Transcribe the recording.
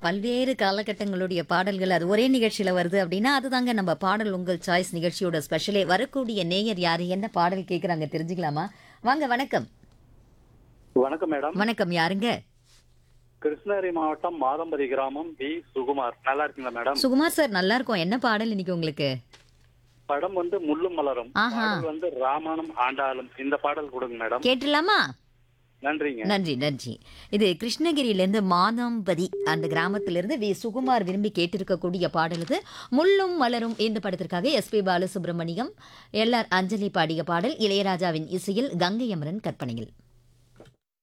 பல்வேறு காலகட்டங்களுடைய பாடல்கள் அது ஒரே நிகழ்ச்சியில வருது அப்படின்னா அதுதாங்க நம்ம பாடல் உங்கள் சாய்ஸ் நிகழ்ச்சியோட ஸ்பெஷலே வரக்கூடிய நேயர் யாரு என்ன பாடல் கேட்குறாங்க தெரிஞ்சுக்கலாமா வாங்க வணக்கம் வணக்கம் மேடம் வணக்கம் யாருங்க கிருஷ்ணகிரி மாவட்டம் மாதம்பரி கிராமம் பி சுகுமார் நல்லா இருக்கீங்களா மேடம் சுகுமார் சார் நல்லா இருக்கும் என்ன பாடல் இன்னைக்கு உங்களுக்கு படம் வந்து முள்ளும் மலரும் ஆஹா. பாடல் வந்து ராமாயணம் ஆண்டாளும் இந்த பாடல் கொடுங்க மேடம் கேட்டுலாமா நன்றிங்க நன்றி நன்றி இது கிருஷ்ணகிரியிலேருந்து மாதம்பதி அந்த கிராமத்திலிருந்து வி சுகுமார் விரும்பி கேட்டிருக்கக்கூடிய பாடல் இது முள்ளும் மலரும் இந்த படத்திற்காக SP Balasubrahmanyam L R Anjali பாடிய பாடல் இளையராஜாவின் இசையில் கங்கை அமரன் கற்பனையில்